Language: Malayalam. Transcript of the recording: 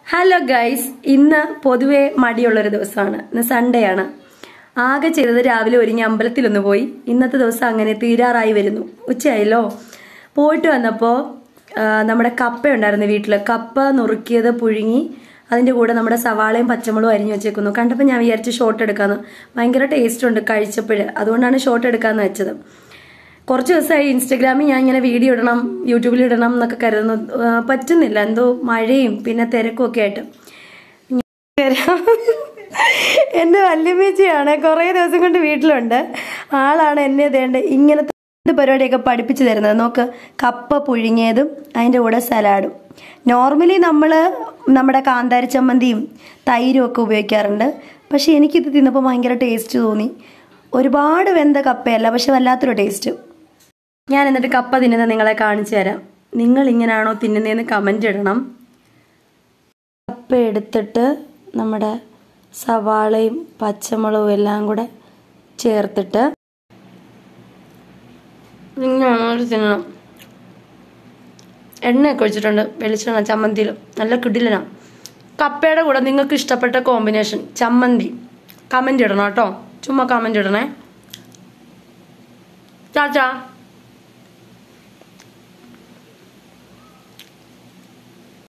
ഹലോ ഗൈസ് ഇന്ന് പൊതുവെ മടിയുള്ളൊരു ദിവസമാണ് ഇന്ന് സൺഡേ ആണ് ആകെ ചെയ്തത് രാവിലെ ഒരുങ്ങി അമ്പലത്തിലൊന്ന് പോയി ഇന്നത്തെ ദിവസം അങ്ങനെ തീരാറായി വരുന്നു ഉച്ചയായല്ലോ പോയിട്ട് വന്നപ്പോൾ നമ്മുടെ കപ്പ ഉണ്ടായിരുന്നു വീട്ടിൽ കപ്പ നുറുക്കിയത് പുഴുങ്ങി അതിൻ്റെ കൂടെ നമ്മുടെ സവാളയും പച്ചമുളകും അരിഞ്ഞു വെച്ചേക്കുന്നു കണ്ടപ്പോൾ ഞാൻ വിചാരിച്ച് ഷോട്ട് എടുക്കാമെന്ന് ഭയങ്കര ടേസ്റ്റ് ഉണ്ട് കഴിച്ചപ്പോൾ അതുകൊണ്ടാണ് ഷോട്ട് എടുക്കാമെന്ന് വെച്ചത് കുറച്ച് ദിവസമായി ഇൻസ്റ്റഗ്രാമിൽ ഞാൻ ഇങ്ങനെ വീഡിയോ ഇടണം യൂട്യൂബിൽ ഇടണം എന്നൊക്കെ കരുതുന്നു ആ, പറ്റുന്നില്ല എന്തോ മഴയും പിന്നെ തിരക്കും ഒക്കെ ആയിട്ട് എന്റെ വല്യമ്മച്ചിയാണ് കുറേ ദിവസം കൊണ്ട് വീട്ടിലുണ്ട് ആളാണ് എന്നെ തേണ്ട ഇങ്ങനത്തെ പരിപാടിയൊക്കെ പഠിപ്പിച്ചു തരുന്നത് നോക്ക് കപ്പ പുഴുങ്ങിയതും അതിൻ്റെ കൂടെ സലാഡും നോർമലി നമ്മൾ നമ്മുടെ കാന്താരി ചമ്മന്തിയും തൈരും ഒക്കെ ഉപയോഗിക്കാറുണ്ട് പക്ഷെ എനിക്കിത് തിന്നപ്പോൾ ഭയങ്കര ടേസ്റ്റ് തോന്നി ഒരുപാട് വെന്ത കപ്പയല്ല പക്ഷെ വല്ലാത്തൊരു ടേസ്റ്റ് ഞാൻ എന്നിട്ട് കപ്പ തിന്നുന്നത് നിങ്ങളെ കാണിച്ചു തരാം നിങ്ങൾ ഇങ്ങനെയാണോ തിന്നുന്നതെന്ന് കമൻ്റ് ഇടണം കപ്പ എടുത്തിട്ട് നമ്മുടെ സവാളയും പച്ചമുളകും എല്ലാം കൂടെ ചേർത്തിട്ട് ഇങ്ങനെ തിന്നണം എണ്ണയൊക്കെ ഒഴിച്ചിട്ടുണ്ട് വെളിച്ചെണ്ണ ചമ്മന്തിയിൽ നല്ല കിടിലനാണ് കപ്പയുടെ കൂടെ നിങ്ങൾക്ക് ഇഷ്ടപ്പെട്ട കോമ്പിനേഷൻ ചമ്മന്തി കമൻ്റ് ഇടണം കേട്ടോ ചുമ്മാ കമൻ്റ് ഇടണേ ചാച്ചാ